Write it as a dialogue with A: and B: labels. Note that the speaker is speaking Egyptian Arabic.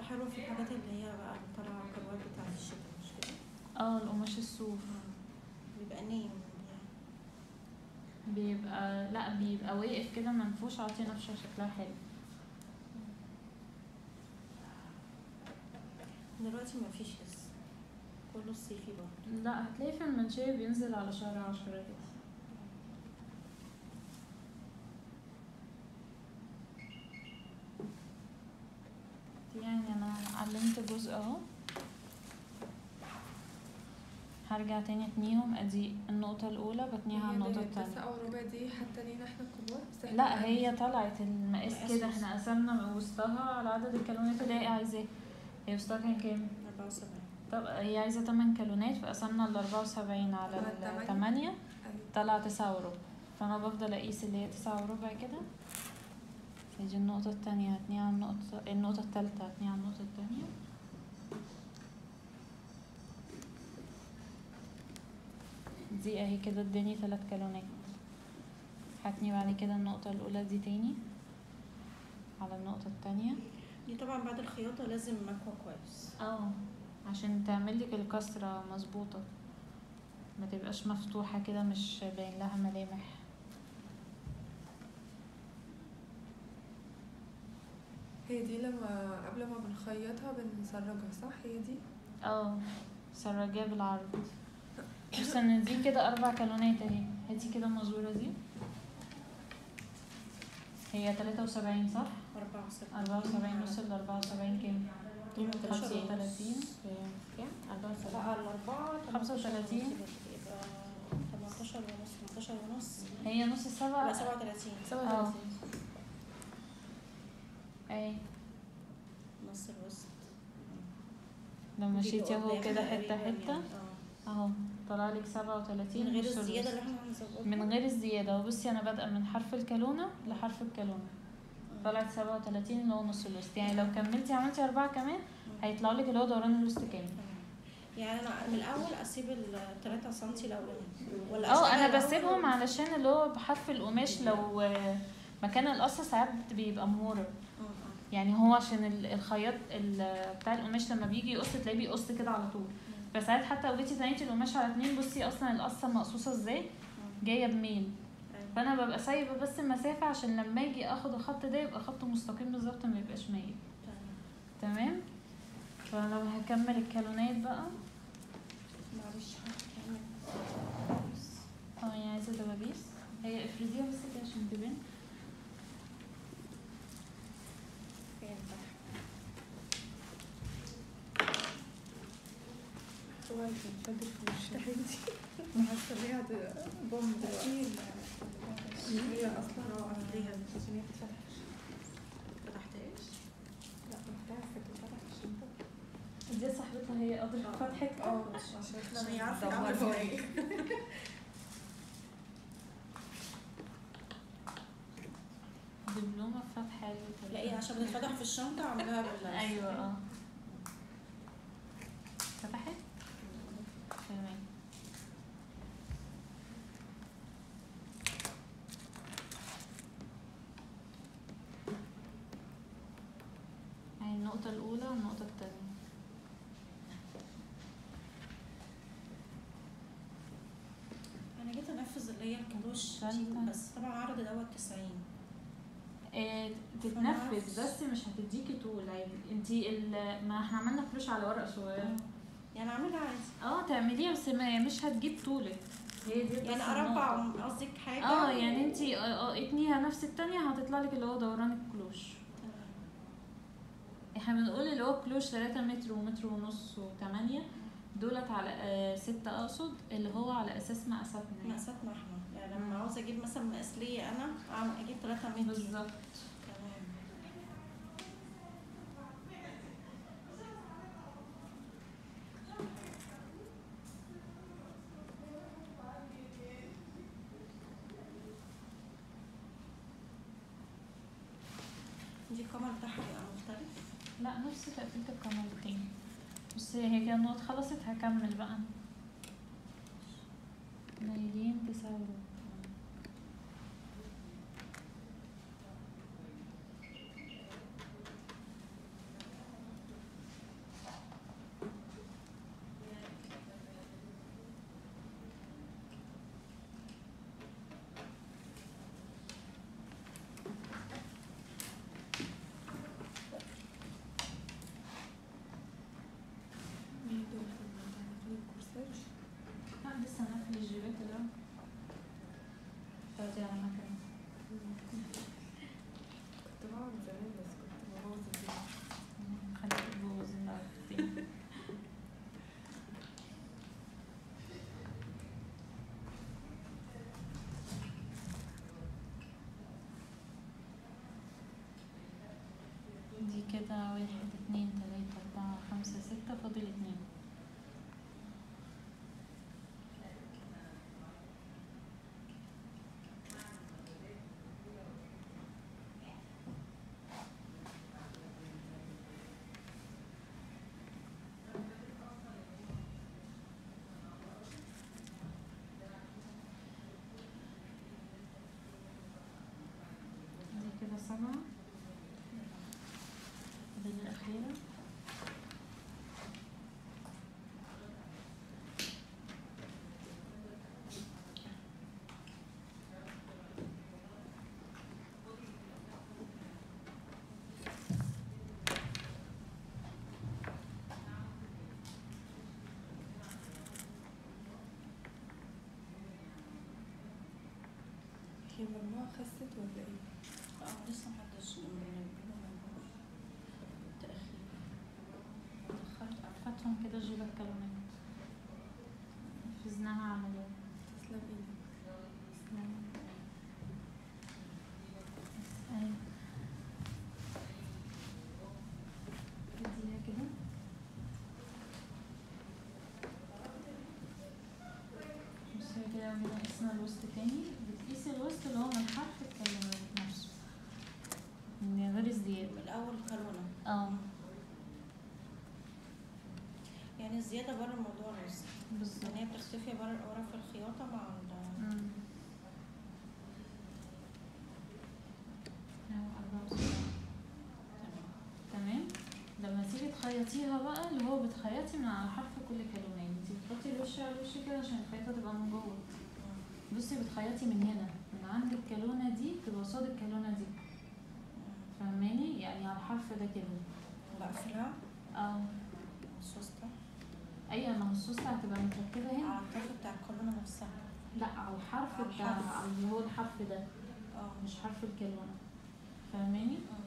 A: بتبقى حلوه في الحاجات اللي هي بقى اللي طالعه كروات بتاعت الشتاء مش كده
B: اه القماش الصوف
A: بيبقى نايم يعني
B: بيبقى لا بيبقى واقف كده منفوش عاطي نفشه شكلها حلو
A: دلوقتي ما فيش لسه كله الصيفي برضه
B: لا هتلاقي في المنشية بينزل على شهر عشرة كده يعني انا علمت جزء اهو هرجع تاني اتنيهم ادي النقطة الأولى بتنيها على النقطة التانية
C: التاسعة وربع دي حتى لينا احنا الكبار بس احنا
B: لا هي طلعت المقاس
A: مقاس
B: كده
A: وسط.
B: احنا قسمنا وسطها على عدد الكالونات اللي هي عايزاه هي وسطها كان كام؟
A: 74
B: طب هي عايزة تمن كالونات فقسمنا ال 74 على
C: على
B: ال
C: التمانية.
B: 8
C: أيوة.
B: طلع تسعة وربع فأنا بفضل أقيس اللي هي تسعة وربع كده تيجي النقطة التانية هتنيها على النقطة النقطة التالتة هتنيها على النقطة التانية دي اهي كده اداني تلات كالونات هتني بعد كده النقطة الأولى دي تاني على النقطة التانية
A: دي طبعا بعد الخياطه لازم مكوى كويس
B: اه عشان تعملك الكسرة مظبوطة ما تبقاش مفتوحة كده مش باين لها ملامح
C: هي دي لما قبل ما بنخيطها بنسرجها صح هي دي
B: اه سرجاه بالعرض بص ان دي كده اربع كالونات اهي هاتي كده المزورة دي هي تلاتة وسبعين صح؟
A: 74
B: أربعة وسبعين نص ال أربعة وسبعين كام؟
A: 18
B: خمسة وتلاتين
A: كام؟ 74 لا الأربعة
B: 35.
A: يبقى 18 ونص 18 ونص
B: هي نص السبعة
A: لا 37
B: اه اي
A: نص الوسط
B: لو
A: دي
B: مشيتي
A: اللي
B: اهو كده
A: قدامها
B: حتة
A: تقريباً
B: حتة
A: يعني. آه.
B: اهو طلع لك سبعة وتلاتين
A: من غير
B: نص
A: الزيادة
B: الوسط.
A: اللي احنا هنزودها
B: من غير الزيادة وبصي أنا بادئة من حرف الكالونة لحرف الكالونة
A: آه.
B: طلعت سبعة وتلاتين اللي هو نص الوسط يعني لو كملتي عملتي أربعة كمان هيطلع لك اللي هو دوران الوسط كامل
A: تمام. يعني انا من الاول اسيب ال 3 سم الاولاني ولا
B: اه
A: أشتغل
B: انا
A: الأول
B: بسيبهم
A: ولا-
B: علشان اللي هو بحرف القماش لو آه، مكان القص ساعات بيبقى مورب
A: آه، آه.
B: يعني هو عشان ال- الخياط ال- بتاع القماش لما بيجي يقص تلاقيه بيقص كده على طول فساعات حتى لو جيتي تنيتي القماش على اتنين بصي اصلا القصه مقصوصه ازاي
A: آه.
B: جايه بميل
A: أيوة.
B: فانا ببقى سايبه بس المسافه عشان لما اجي اخد الخط ده يبقى خط مستقيم بالظبط ما يبقاش مايل
A: تمام.
B: تمام فلو هكمل الكالونات بقى
A: معلش هكمل.
B: اه يعني عايزه دبابيس هي افرديها بس كده عشان تبان
A: فين تحت
C: شوية بنفجر في وشها حاسة ان هي هت- بوم دلوقتي هي اصلا
A: اه قفليها عشان هي تتفتح فتحتهاش
C: لا فتحت فتحت الشنطة
B: دي صاحبتها هي قدرت فتحت
C: اه عشان
A: عشان هي عارفة
C: بتدور
A: الأول هو
C: فيها.
A: ايه
B: دبلومه في فتح ال-
A: لا هي عشان بتتفتح في الشنطة عاملاها بال
B: ايوه اه فتحت تمام يعني النقطة الأولى والنقطة التانية
A: انا جيت انفذ اللي هي الكلوش دي
B: تالتة.
A: بس طبعا عرض دوت 90
B: آه، تتنفذ بس مش هتديكي طول عادي انتي ال- ما احنا عملنا فلوش على ورقة صغيرة
A: يعني اعملها عادي
B: اه تعمليها بس ما مش هتجيب طولك هي دي بس
A: يعني
B: النقطة.
A: اربع قصدك حاجة
B: اه يعني انتي اه اه اتنيها نفس التانية هتطلع لك اللي هو دوران الكلوش
A: تمام.
B: احنا بنقول اللي هو كلوش 3 متر ومتر ونص وتمانية دولت على آه ستة اقصد اللي هو على اساس مقاساتنا يعني.
A: مقاساتنا احنا يعني لما عاوزة اجيب مثلا مقاس ليا انا أعمل- اجيب 3 متر
B: بالظبط
A: تمام دي الكمر بتاعها بيبقى مختلف
B: لا نفس تقفيلة الكاميرتين بس هي كده النقط خلصت هكمل بقى نايلين تسعة وربع
C: كنت بعمل زمان بس كنت ببوظ الدنيا
B: خليك تبوظ بقى كتير. دي كده واحد اتنين تلاتة أربعة خمسة ستة فاضل اتنين دي كده سبعة دي الأخيرة
C: هي المجموعة خست ولا ايه؟
A: اه لسه محدش بنقول تأخير
B: دخلت قرفتهم كده جيب الكلمات حفظناها عمليا
C: تسلم ايدك
B: أيوة. اديها كده بصي كده كده قسنا الوسط تاني بتقيسي الوسط اللي هو من حرف الكلمة ذات نفسه من غير ازدياد
A: من الأول كلونة
B: اه
A: يعني الزيادة بره الموضوع نص
B: بالظبط
A: يعني هي بتختفي بره ورا في الخياطة مع ال
B: مم. أهو أربعة وسبعين. تمام لما تيجي تخيطيها بقى اللي هو بتخيطي من على حرف كل كلمة انت بتحطي الوش على الوش كده عشان الخيطة تبقى من جوه بصي بتخيطي من هنا من عند الكالونة دي تبقى قصاد الكالونة دي فاهماني يعني على الحرف ده كده
A: بقفلها
B: اه
A: السوستة
B: ايوه ما هو السوستة هتبقى متركبة هنا
A: على الطرف بتاع الكولونة نفسها
B: لا على الحرف
A: على
B: بتاع
A: الحرف.
B: اللي هو الحرف ده
A: اه
B: مش حرف الكالونة فاهماني
A: اه